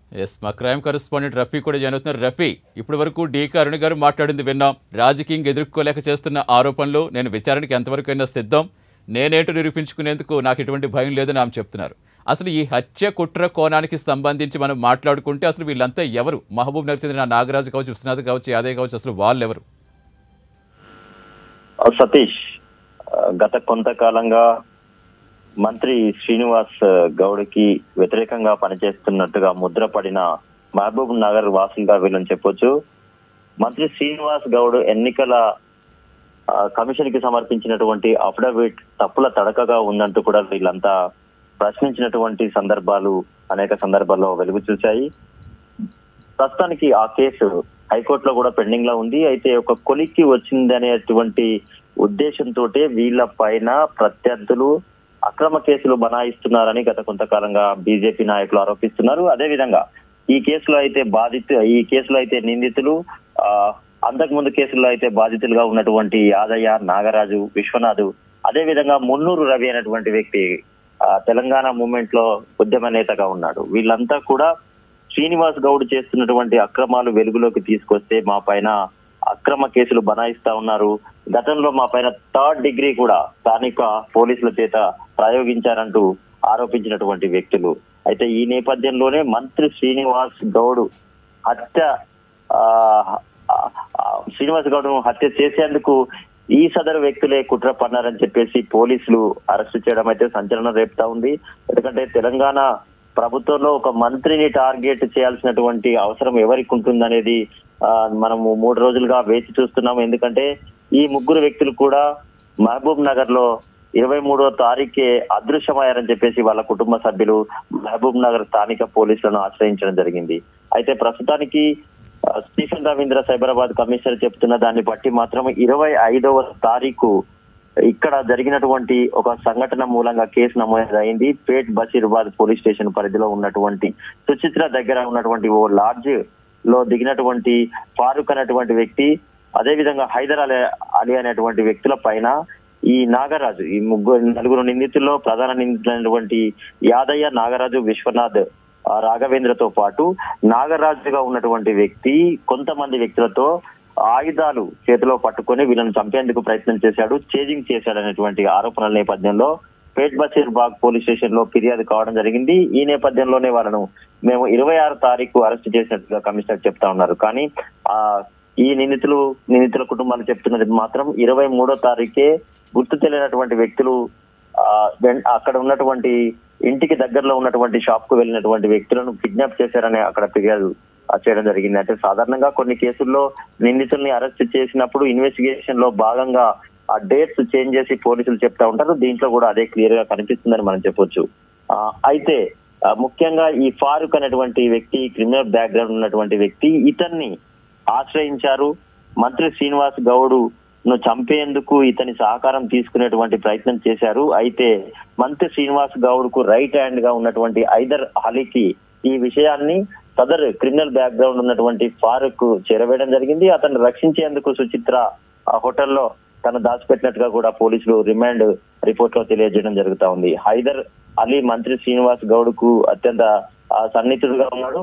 Yes మా crime correspondent Rafi కూడా join అవుతున్నారు రఫీ ఇప్పటి వరకు డీకే అరుణ్ గారు మాట్లాడింది విన్నాం రాజకీయం ఎదుర్కోలేక చేస్తున్న ఆరోపణలు నేను విచారణకి ఎంతవరకు అయినా సిద్ధం నేనేంటో నిరూపించుకునేందుకు నాకు ఎటువంటి భయం లేదని ఆమె చెప్తున్నారు అసలు ఈ హత్య కుట్ర కోణానికి సంబంధించి మనం మాట్లాడుకుంటే అసలు వీళ్ళంతా ఎవరు మహబూబ్ నగర్ చెందిన నాగరాజు కావచ్చు విశ్వనాథ్ కావచ్చు యాదవ్ కావచ్చు అసలు వాళ్ళు ఎవరు ఆ, సతీష్ ఆ, గత కొంతకాలంగా మంత్రి శ్రీనివాస్ ఆ, గౌడ్కి వ్యతిరేకంగా పనిచేస్తున్నట్టుగా ముద్రపడిన మహబూబ్ నగర్ వాసులుగా వీళ్ళని చెప్పొచ్చు మంత్రి శ్రీనివాస్ గౌడ్ ఎన్నికల ఆ, కమిషన్ కి సమర్పించినటువంటి అఫిడవిట్ తప్పుల తడకగా ఉందంటూ కూడా వీళ్ళంతా ప్రశ్నించినటువంటి సందర్భాలు అనేక సందర్భాల్లో వెలుగు చూశాయి ప్రస్తుతానికి ఆ కేసు హైకోర్టులో కూడా పెండింగ్ లో ఉంది అయితే ఒక కొలిక్కి వచ్చిందనేటువంటి ఉద్దేశంతో వీళ్ళ పైన ప్రత్యర్థులు అక్రమ కేసులు బనాయిస్తున్నారని గత కొంతకాలంగా బీజేపీ నాయకులు ఆరోపిస్తున్నారు అదే విధంగా ఈ కేసులో అయితే బాధితు ఈ కేసులో అయితే నిందితులు ఆ అంతకుముందు కేసుల్లో అయితే బాధితులుగా ఉన్నటువంటి యాదయ్య నాగరాజు విశ్వనాథ్ అదే విధంగా మున్నూరు రవి అనేటువంటి వ్యక్తి ఆ తెలంగాణ మూమెంట్ లో ఉద్యమ నేతగా ఉన్నాడు వీళ్ళంతా కూడా శ్రీనివాస్ గౌడ్ చేస్తున్నటువంటి అక్రమాలు వెలుగులోకి తీసుకొస్తే మా పైన అక్రమ కేసులు బనాయిస్తా ఉన్నారు గతంలో మా పైన థర్డ్ డిగ్రీ కూడా స్థానిక పోలీసుల చేత ప్రయోగించారంటూ ఆరోపించినటువంటి వ్యక్తులు అయితే ఈ నేపథ్యంలోనే మంత్రి శ్రీనివాస్ గౌడ్ హత్య ఆ, ఆ, ఆ, శ్రీనివాస్ గౌడ్ హత్య చేసేందుకు ఈ సదరు వ్యక్తులే కుట్ర పన్నారని చెప్పేసి పోలీసులు అరెస్ట్ చేయడం అయితే సంచలనం రేపుతా ఉంది ఎందుకంటే తెలంగాణ ప్రభుత్వంలో ఒక మంత్రిని టార్గెట్ చేయాల్సినటువంటి అవసరం ఎవరికి ఉంటుందనేది ఆ, మనము మూడు రోజులుగా వేచి చూస్తున్నాము ఎందుకంటే ఈ ముగ్గురు వ్యక్తులు కూడా మహబూబ్ నగర్ లో ఇరవై మూడో తారీఖే అదృశ్యమయ్యారని చెప్పేసి వాళ్ళ కుటుంబ సభ్యులు మహబూబ్ నగర్ స్థానిక పోలీసులను ఆశ్రయించడం జరిగింది అయితే ప్రస్తుతానికి ఆ, స్టీఫెన్ రవీంద్ర సైబరాబాద్ కమిషనర్ చెప్తున్న దాన్ని బట్టి మాత్రం ఇరవై ఐదవ తారీఖు ఇక్కడ జరిగినటువంటి ఒక సంఘటన మూలంగా కేసు నమోదు అయింది పేట్ బషీర్బాద్ పోలీస్ స్టేషన్ పరిధిలో ఉన్నటువంటి సుచిత్ర దగ్గర ఉన్నటువంటి ఓ లాడ్జ్ లో దిగినటువంటి ఫారూక్ అనేటువంటి వ్యక్తి అదే విధంగా హైదర్ అలీ అలీ అనేటువంటి వ్యక్తుల పైన ఈ నాగరాజు ఈ ముగ్గురు నలుగురు నిందితుల్లో ప్రధాన నిందితులైనటువంటి యాదయ్య నాగరాజు విశ్వనాథ్ ఆ, రాఘవేంద్రతో పాటు నాగరాజుగా ఉన్నటువంటి వ్యక్తి కొంతమంది వ్యక్తులతో ఆయుధాలు చేతిలో పట్టుకొని వీళ్ళని చంపేందుకు ప్రయత్నం చేశాడు చేజింగ్ చేశాడు అనేటువంటి ఆరోపణల నేపథ్యంలో పేట్ బషీర్ బాగ్ పోలీస్ స్టేషన్ లో ఫిర్యాదు కావడం జరిగింది ఈ నేపథ్యంలోనే వాళ్ళను మేము ఇరవై ఆరు తారీఖు అరెస్ట్ చేసినట్టుగా కమిషనర్ చెప్తా ఉన్నారు కానీ ఆ ఈ నిందితులు నిందితుల కుటుంబాలు చెప్తున్నది మాత్రం ఇరవై మూడో తారీఖే గుర్తు తెలియనటువంటి వ్యక్తులు ఆ వెన్- అక్కడ ఉన్నటువంటి ఇంటికి దగ్గరలో ఉన్నటువంటి షాప్ కు వెళ్ళినటువంటి వ్యక్తులను కిడ్నాప్ చేశారని అక్కడ ఫిర్యాదు ఆ, చేయడం జరిగింది అంటే సాధారణంగా కొన్ని కేసుల్లో నిందితుల్ని అరెస్ట్ చేసినప్పుడు ఇన్వెస్టిగేషన్ లో భాగంగా ఆ డేట్స్ చేంజ్ చేసి పోలీసులు చెప్తా ఉంటారు దీంట్లో కూడా అదే క్లియర్ గా కనిపిస్తుందని మనం చెప్పొచ్చు ఆ, అయితే ఆ, ముఖ్యంగా ఈ ఫారూక్ అనేటువంటి వ్యక్తి క్రిమినల్ బ్యాక్గ్రౌండ్ ఉన్నటువంటి వ్యక్తి ఇతన్ని ఆశ్రయించారు మంత్రి శ్రీనివాస్ గౌడ్ ను చంపేందుకు ఇతని సహకారం తీసుకునేటువంటి ప్రయత్నం చేశారు అయితే మంత్రి శ్రీనివాస్ గౌడ్ కు రైట్ హ్యాండ్ గా ఉన్నటువంటి ఐదర్ అలీకి ఈ విషయాన్ని సదర్ క్రిమినల్ బ్యాక్గ్రౌండ్ ఉన్నటువంటి ఫారూక్ చేరవేయడం జరిగింది అతన్ని రక్షించేందుకు సుచిత్ర ఆ హోటల్లో తను దాచిపెట్టినట్టుగా కూడా పోలీసులు రిమాండ్ రిపోర్ట్ లో తెలియజేయడం జరుగుతా ఉంది హైదర్ అలీ మంత్రి శ్రీనివాస్ గౌడ్ కు అత్యంత ఆ, సన్నిహితుడుగా ఉన్నాడు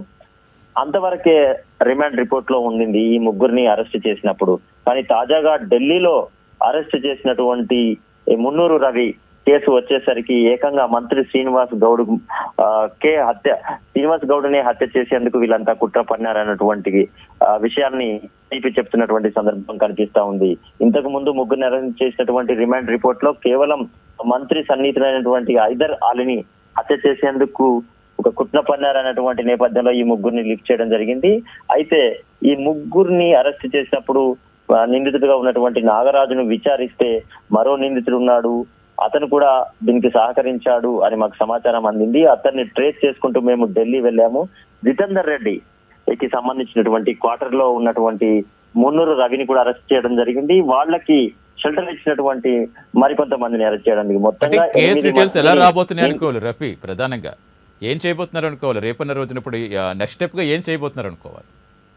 అంతవరకే రిమాండ్ రిపోర్ట్ లో ఉండింది ఈ ముగ్గురిని అరెస్ట్ చేసినప్పుడు కానీ తాజాగా ఢిల్లీలో అరెస్ట్ చేసినటువంటి ఈ మున్నూరు రవి కేసు వచ్చేసరికి ఏకంగా మంత్రి శ్రీనివాస్ గౌడ్ ఆ, కే హత్య శ్రీనివాస్ గౌడ్ని హత్య చేసేందుకు వీళ్ళంతా కుట్ర పన్నారన్నటువంటి ఆ, విషయాన్ని తీపి చెప్తున్నటువంటి సందర్భం కనిపిస్తా ఉంది ఇంతకు ముందు ముగ్గురిని అరెస్ట్ చేసినటువంటి రిమాండ్ రిపోర్ట్ లో కేవలం మంత్రి సన్నిహితులైనటువంటి ఐదర్ ఆలిని హత్య చేసేందుకు ఒక కుట్ర పన్నారన్నటువంటి నేపథ్యంలో ఈ ముగ్గురిని లిఫ్ట్ చేయడం జరిగింది అయితే ఈ ముగ్గురిని అరెస్ట్ చేసినప్పుడు ఆ, నిందితుడిగా ఉన్నటువంటి నాగరాజును విచారిస్తే మరో నిందితుడు ఉన్నాడు అతను కూడా దీనికి సహకరించాడు అని మాకు సమాచారం అందింది అతన్ని ట్రేస్ చేసుకుంటూ మేము ఢిల్లీ వెళ్ళాము జితేందర్ రెడ్డి కి సంబంధించినటువంటి క్వార్టర్ లో ఉన్నటువంటి మున్నూరు రవిని కూడా అరెస్ట్ చేయడం జరిగింది వాళ్ళకి షెల్టర్ ఇచ్చినటువంటి మరికొంతమందిని అరెస్ట్ చేయడం జరిగింది. అంటే మొత్తంగా కేసు ఎనిమిది డీటెయిల్స్ ఎలా మందిని- రాబోతున్నాయి అనుకోవాలి రఫీ ప్రధానంగా ఏం చేయబోతున్నారు అనుకోవాలి రేపన్న రోజున ఇప్పుడు నెక్స్ట్ స్టెప్ గా ఏం చేయబోతున్నారు అనుకోవాలి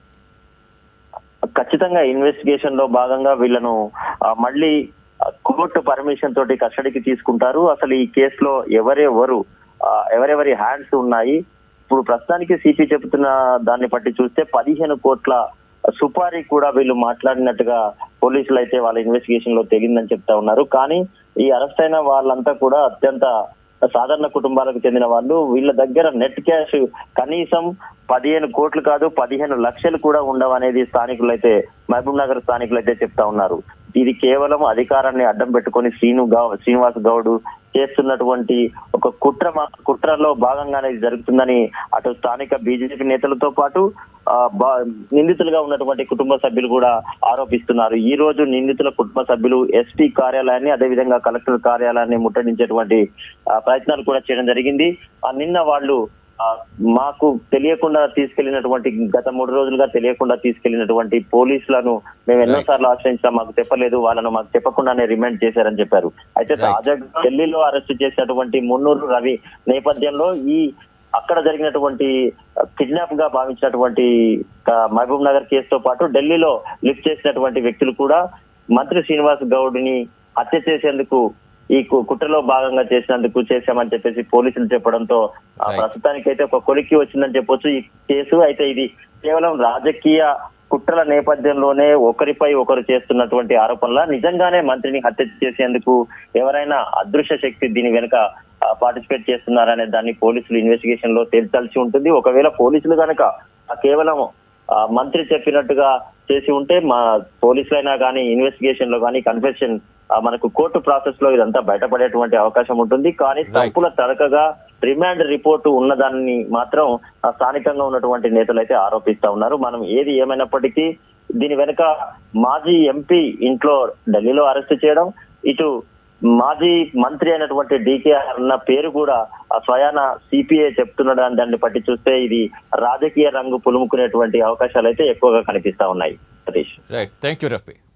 ఖచ్చితంగా ఇన్వెస్టిగేషన్ లో భాగంగా వీళ్ళను ఆ, మళ్ళీ కోర్టు పర్మిషన్ తోటి కస్టడీకి తీసుకుంటారు అసలు ఈ కేసులో ఎవరెవరు ఆ, ఎవరెవరి హ్యాండ్స్ ఉన్నాయి ఇప్పుడు ప్రస్తుతానికి సిపి చెబుతున్న దాన్ని బట్టి చూస్తే పదిహేను కోట్ల సుపారీ కూడా వీళ్ళు మాట్లాడినట్టుగా పోలీసులు అయితే వాళ్ళ ఇన్వెస్టిగేషన్ లో తేలిందని చెప్తా ఉన్నారు కానీ ఈ అరెస్ట్ అయిన వాళ్ళంతా కూడా అత్యంత సాధారణ కుటుంబాలకు చెందిన వాళ్ళు వీళ్ళ దగ్గర నెట్ క్యాష్ కనీసం పదిహేను కోట్లు కాదు పదిహేను లక్షలు కూడా ఉండవు అనేది స్థానికులు అయితే మహబూబ్ నగర్ స్థానికులు అయితే చెప్తా ఉన్నారు ఇది కేవలం అధికారాన్ని అడ్డం పెట్టుకొని శ్రీను గౌ శ్రీనివాస్ గౌడ్ చేస్తున్నటువంటి ఒక కుట్ర మా- కుట్రలో భాగంగానే ఇది జరుగుతుందని అటు స్థానిక బీజేపీ నేతలతో పాటు ఆ, బా- నిందితులుగా ఉన్నటువంటి కుటుంబ సభ్యులు కూడా ఆరోపిస్తున్నారు ఈ రోజు నిందితుల కుటుంబ సభ్యులు ఎస్పీ కార్యాలయాన్ని అదేవిధంగా కలెక్టర్ కార్యాలయాన్ని ముట్టడించేటువంటి ఆ, ప్రయత్నాలు కూడా చేయడం జరిగింది ఆ నిన్న వాళ్ళు ఆ, మాకు తెలియకుండా తీసుకెళ్లినటువంటి గత మూడు రోజులుగా తెలియకుండా తీసుకెళ్లినటువంటి పోలీసులను మేము ఎన్నోసార్లు ఆశ్రయించినా మాకు చెప్పలేదు వాళ్ళను మాకు చెప్పకుండానే రిమాండ్ చేశారని చెప్పారు అయితే Right. తాజాగా ఢిల్లీలో అరెస్ట్ చేసినటువంటి మున్నూరు రవి నేపథ్యంలో ఈ అక్కడ జరిగినటువంటి కిడ్నాప్ గా భావించినటువంటి ఆ, మహబూబ్ నగర్ కేసుతో పాటు ఢిల్లీలో లిఫ్ట్ చేసినటువంటి వ్యక్తులు కూడా మంత్రి శ్రీనివాస్ గౌడ్ ని హత్య చేసేందుకు ఈ కు- కుట్రలో భాగంగా చేసినందుకు చేశామని చెప్పేసి పోలీసులు చెప్పడంతో ఆ, Right. ప్రస్తుతానికైతే ఒక కొలిక్కి వచ్చిందని చెప్పొచ్చు ఈ కేసు అయితే ఇది కేవలం రాజకీయ కుట్రల నేపథ్యంలోనే ఒకరిపై ఒకరు చేస్తున్నటువంటి ఆరోపణల నిజంగానే మంత్రిని హత్య చేసేందుకు ఎవరైనా అదృశ్య శక్తి దీని వెనుక పార్టిసిపేట్ చేస్తున్నారనే దాన్ని పోలీసులు ఇన్వెస్టిగేషన్ లో తేల్చాల్సి ఉంటుంది ఒకవేళ పోలీసులు కనుక ఆ కేవలం ఆ, మంత్రి చెప్పినట్టుగా చేసి ఉంటే మా పోలీసులైనా కానీ ఇన్వెస్టిగేషన్ లో కానీ కన్ఫెషన్ మనకు కోర్టు ప్రాసెస్ లో ఇదంతా బయటపడేటువంటి అవకాశం ఉంటుంది కానీ Right. తప్పుల తడకగా రిమాండ్ రిపోర్టు ఉన్నదాన్ని మాత్రం ఆ స్థానికంగా ఉన్నటువంటి నేతలు అయితే ఆరోపిస్తా ఉన్నారు మనం ఏది ఏమైనప్పటికీ దీని వెనుక మాజీ ఎంపీ ఇంట్లో ఢిల్లీలో అరెస్ట్ చేయడం ఇటు మాజీ మంత్రి అయినటువంటి డీకే అన్న పేరు కూడా ఆ స్వయాన సిపిఐ చెప్తున్నాడు అని దాన్ని బట్టి చూస్తే ఇది రాజకీయ రంగు పులుముకునేటువంటి అవకాశాలు అయితే ఎక్కువగా కనిపిస్తా ఉన్నాయి Satish right thank you Rafi